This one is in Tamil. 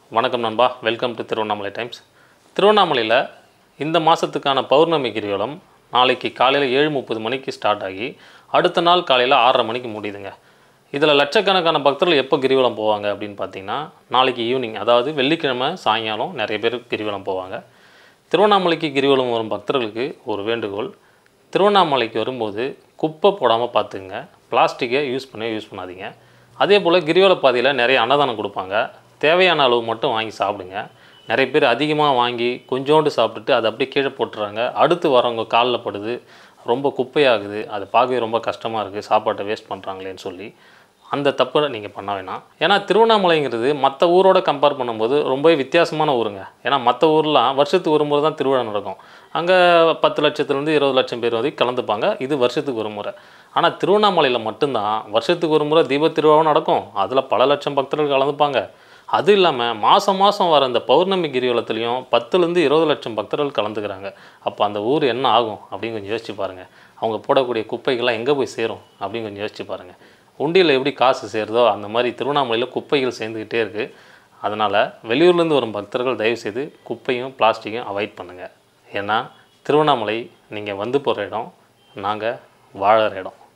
வணக்கம் நண்பா வெல்கம் டு திருவண்ணாமலை டைம்ஸ் திருவண்ணாமலையில் இந்த மாதத்துக்கான பௌர்ணமி கிரிவலம் நாளைக்கு காலையில் ஏழு முப்பது மணிக்கு ஸ்டார்ட் ஆகி அடுத்த நாள் காலையில் ஆறரை மணிக்கு முடியுதுங்க இதில் லட்சக்கணக்கான பக்தர்கள் எப்போ கிரிவலம் போவாங்க அப்படின்னு பார்த்தீங்கன்னா நாளைக்கு ஈவினிங் அதாவது வெள்ளிக்கிழமை சாயங்காலம் நிறைய பேர் கிரிவலம் போவாங்க திருவண்ணாமலைக்கு கிரிவலம் வரும் பக்தர்களுக்கு ஒரு வேண்டுகோள் திருவண்ணாமலைக்கு வரும்போது குப்பை போடாமல் பார்த்துங்க பிளாஸ்டிக்கை யூஸ் பண்ணி யூஸ் பண்ணாதீங்க அதே போல் கிரிவல பாதையில் நிறைய அன்னதானம் கொடுப்பாங்க தேவையான அளவு மட்டும் வாங்கி சாப்பிடுங்க நிறைய பேர் அதிகமாக வாங்கி கொஞ்சோண்டு சாப்பிட்டுட்டு அதை அப்படியே கீழே போட்டுறாங்க அடுத்து வரவங்க காலில் படுது ரொம்ப குப்பையாகுது அதை பார்க்கவே ரொம்ப கஷ்டமாக இருக்குது சாப்பாட்டை வேஸ்ட் பண்ணுறாங்களேன்னு சொல்லி அந்த தப்பை நீங்கள் பண்ண வேணாம் ஏன்னா திருவண்ணாமலைங்கிறது மற்ற ஊரோட கம்பேர் பண்ணும்போது ரொம்பவே வித்தியாசமான ஊருங்க ஏன்னா மற்ற ஊர்லாம் வருஷத்துக்கு ஒரு முறை தான் திருவிழா நடக்கும் அங்கே பத்து லட்சத்துலேருந்து இருபது லட்சம் பேர் வரைக்கும் கலந்துப்பாங்க இது வருஷத்துக்கு ஒரு முறை ஆனால் திருவண்ணாமலையில் மட்டும்தான் வருஷத்துக்கு ஒரு முறை தீப திருவிழாவும் நடக்கும் அதில் பல லட்சம் பக்தர்கள் கலந்துப்பாங்க அது இல்லாமல் மாதம் மாதம் வர இந்த பௌர்ணமி கிரிவலத்துலேயும் பத்துலேருந்து இருபது லட்சம் பக்தர்கள் கலந்துக்கிறாங்க அப்போ அந்த ஊர் என்ன ஆகும் அப்படின்னு கொஞ்சம் யோசிச்சு பாருங்கள் அவங்க போடக்கூடிய குப்பைகள்லாம் எங்கே போய் சேரும் அப்படின்னு கொஞ்சம் யோசிச்சு பாருங்கள் உண்டியில் எப்படி காசு சேருதோ அந்த மாதிரி திருவண்ணாமலையில் குப்பைகள் சேர்ந்துக்கிட்டே இருக்குது அதனால் வெளியூர்லேருந்து வரும் பக்தர்கள் தயவுசெய்து குப்பையும் பிளாஸ்டிக்கையும் அவாய்ட் பண்ணுங்கள் ஏன்னா திருவண்ணாமலை நீங்கள் வந்து போகிற இடம் நாங்கள் வாழற இடம்